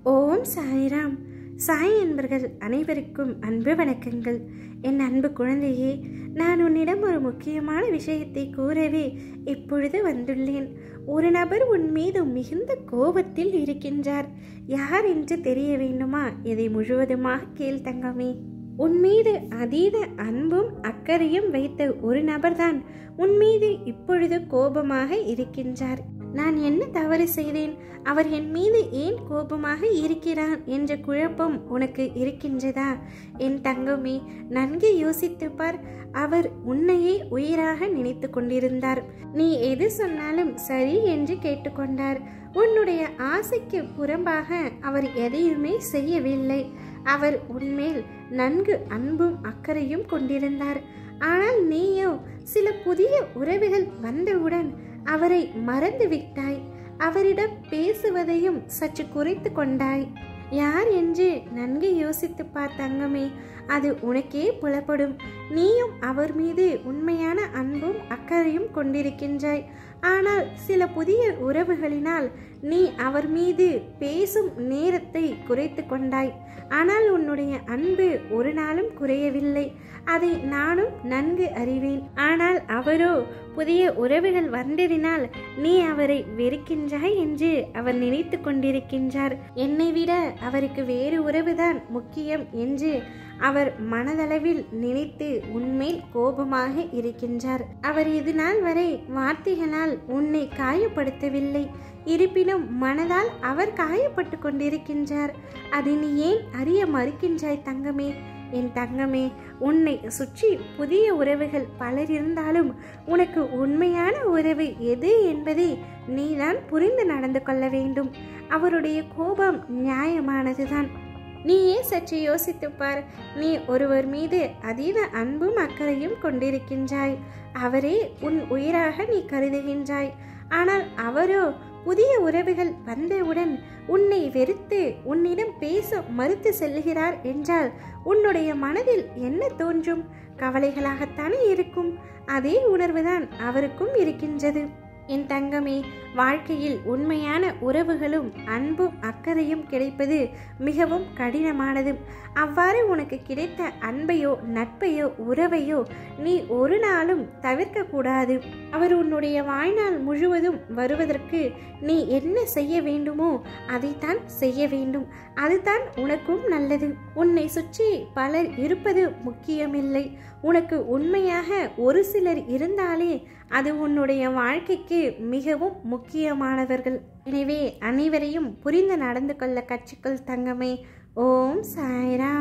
ஓம் சாய்ராம் சாய் என்பர்கள் அனைவருக்கும் அன்பு வணக்கங்கள் என் அன்பு குழந்தையே நான் உன்னிடம் ஒரு முக்கியமான விஷயத்தை கூறவே இப்பொழுது வந்துள்ளேன் ஒரு நபர் உன் மீது மிகுந்த கோபத்தில் இருக்கின்றார் யார் என்று தெரிய வேண்டுமா இதை முழுவதுமாக கேள் தங்கமே உன் மீது அதீத அன்பும் அக்கறையும் வைத்த ஒரு நபர்தான் உன் மீது இப்பொழுது கோபமாக இருக்கின்றார் நான் என்ன தவறு செய்தேன் அவர் என் மீது ஏன் கோபமாக இருக்கிறார் என்ற குழப்பம் உனக்கு இருக்கின்றதா என் தங்கமே நன்கு யோசித்து பார் அவர் உன்னையே உயிராக நினைத்து கொண்டிருந்தார் நீ எது சொன்னாலும் சரி என்று கேட்டுக்கொண்டார் உன்னுடைய ஆசைக்கு புறம்பாக அவர் எதையுமே செய்யவில்லை அவர் உன்மேல் நன்கு அன்பும் அக்கறையும் கொண்டிருந்தார் ஆனால் நீயோ சில புதிய உறவுகள் வந்தவுடன் அவரை மறந்து விட்டாய் அவரிடம் பேசுவதையும் சற்று குறைத்து கொண்டாய் யார் என்று நன்கு யோசித்து பார் தங்கமே அது உனக்கே புலப்படும் நீயும் அவர் மீது உண்மையான அன்பும் அக்கறையும் கொண்டிருக்கின்றாய் ஆனால் சில புதிய உறவுகளினால் நீ அவர் மீது பேசும் நேரத்தை குறைத்து கொண்டாய் ஆனால் உன்னுடைய அன்பு ஒரு நாளும் குறையவில்லை அதை நானும் நன்கு அறிவேன் ஆனால் அவரோ புதிய உறவுகள் வந்ததினால் நீ அவரை வெறுக்கின்றாய் என்று அவர் நினைத்து கொண்டிருக்கின்றார் என்னை விட அவருக்கு வேறு உறவுதான் முக்கியம் என்று அவர் மனதளவில் நினைத்து உன்மேல் கோபமாக இருக்கின்றார் அவர் இது நாள் வரை வார்த்தைகளால் உன்னை காயப்படுத்தவில்லை இருப்பினும் மனதால் அவர் காயப்பட்டு கொண்டிருக்கின்றார் அதை நீ ஏன் அறிய மறுக்கின்றாய் தங்கமே என் தங்கமே உன்னை சுற்றி புதிய உறவுகள் பலர் இருந்தாலும் உனக்கு உண்மையான உறவு எது என்பதை நீதான் புரிந்து நடந்து கொள்ள வேண்டும் அவருடைய கோபம் நியாயமானதுதான் நீயே சற்று யோசித்துப் பார் நீ ஒருவர் மீது அதீத அன்பும் அக்கறையும் கொண்டிருக்கின்றாய் அவரே உன் உயிராக நீ கருதுகின்றாய் ஆனால் அவரோ புதிய உறவுகள் வந்தவுடன் உன்னை வெறுத்து உன்னிடம் பேச மறுத்து செல்கிறார் என்றால் உன்னுடைய மனதில் என்ன தோன்றும் கவலைகளாகத்தானே இருக்கும் அதே உணர்வுதான் அவருக்கும் இருக்கின்றது என் தங்கமே வாழ்க்கையில் உண்மையான உறவுகளும் அன்பும் அக்கறையும் கிடைப்பது மிகவும் கடினமானது அவ்வாறு உனக்கு கிடைத்த அன்பையோ நட்பையோ உறவையோ நீ ஒரு நாளும் தவிர்க்க கூடாது அவர் உன்னுடைய வாழ்நாள் முழுவதும் வருவதற்கு நீ என்ன செய்ய வேண்டுமோ அதைத்தான் செய்ய வேண்டும் அதுதான் உனக்கும் நல்லது உன்னை சுற்றி பலர் இருப்பது முக்கியமில்லை உனக்கு உண்மையாக ஒரு சிலர் இருந்தாலே அது உன்னுடைய வாழ்க்கைக்கு மிகவும் முக்கியமானவர்கள் எனவே அனைவரையும் புரிந்து நடந்து கொள்ள கற்றுக்கொள் தங்கமே ஓம் சாய்ரா